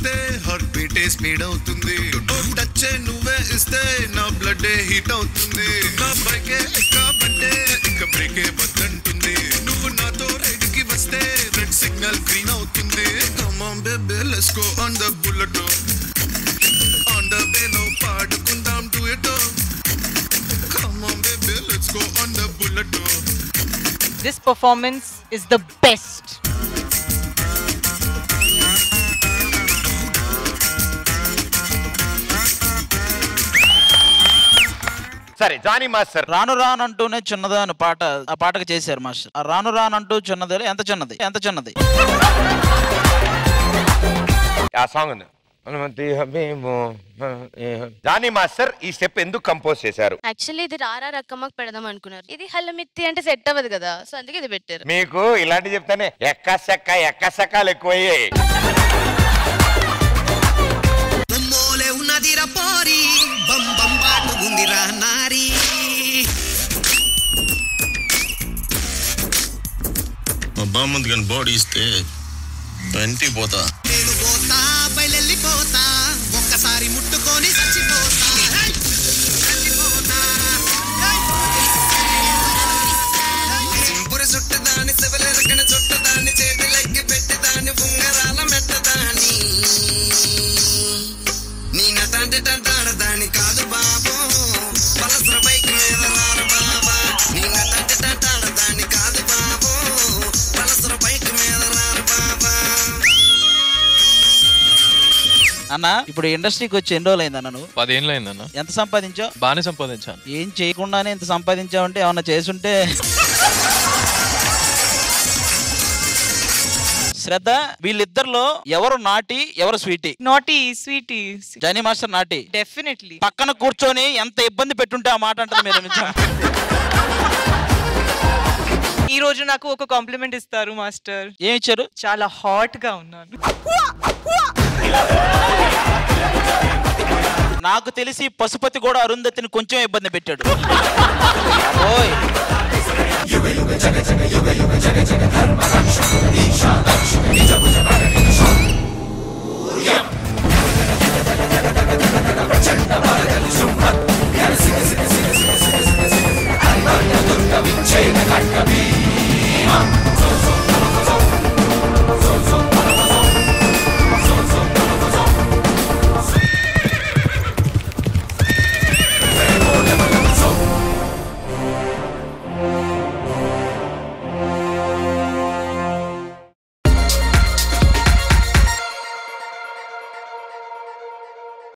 ఇస్తే హార్ట్ బీటే స్పీడ్ అవుతుంది టచ్ నువ్వే ఇస్తే నా బ్లడ్ హీట్ అవుతుంది నా బైకే కాబట్టే ఇక బ్రేకే వద్దంటుంది నువ్వు నాతో రైడ్ కి వస్తే రెడ్ సిగ్నల్ గ్రీన్ అవుతుంది come on baby let's go on the bullet on the వేలో పాడుకుందాం duet come on baby let's go on the bullet This performance is the best. సరే జానీ మాస్టర్ రాను రానంటూనే చిన్నదా అని పాట ఆ పాటకు చేశారు మాస్టర్ ఆ రాను రానంటూ చిన్నది ఎంత చిన్నది ఎంత చిన్నది ఆ సాంగ్ ఉంది హనుమతి హబీబు, ఏ హ- జానీ మాస్టర్ ఈ స్టెప్ ఎందుకు కంపోజ్ చేశారు యాక్చువల్లీ ఇది రారా రక్కమ్మకు పెడదాం అనుకున్నారు ఇది హల్లమిత్తి అంటే సెట్ అవ్వదు కదా సో అందుకే ఇది పెట్టారు మీకు ఇలాంటి చెప్తానే ఎక్కసెక్క ఎక్కసెక్కాలు ఎక్కువయ్యాయి బొమ్మోలే ఉన్నదిరా పోరి బం బం బాటుకుందిరా నారి మా బామ్మది కానీ బాడీ ఇస్తే వెంటి పోతా నేను పోతా బయలెళ్ళిపోతా ఒక్కసారి ముట్టుకొని చచ్చిపోతా హై! చచ్చిపోతా. హై! చింపురు చుట్టదాని శివలెరకన చుట్టదాని చేతులెక్కి పెట్టేదాని ఉంగరాల మెట్టదాని నీ నటాంటి టంటాడదాని కాదు బాబు పలసర బైక్ మీద రారు బాబా నీ నటాంటి టంటాడదాని కాదు బాబు పలసర బైక్ మీద రారు బాబా అన్న ఇప్పుడు ఇండస్ట్రీకి వచ్చి ఎన్ని రోజులు అయిందన్న నువ్వు పదేళ్ళు అయిందన్న ఎంత సంపాదించావు బాగానే సంపాదించాను ఏం చేయకుండానే ఇంత సంపాదించావంటే ఏమన్నా చేసుంటే శ్రద్ధ వీళ్ళిద్దరిలో ఎవరు నాటి ఎవరు sweetie Naughty, sweetie. Jani master naughty Definitely. పక్కన కూర్చొని ఎంత ఇబ్బంది పెట్టుంటే ఆ మాట అంటారు మీరు నిజం. ఈ రోజు నాకు ఒక కాంప్లిమెంట్ ఇస్తారు మాస్టర్ ఏం ఇచ్చారు చాలా హాట్ గా ఉన్నాను నాకు తెలిసి పశుపతి కూడా అరుంధతిని కొంచెం ఇబ్బంది పెట్టాడు ఓయ్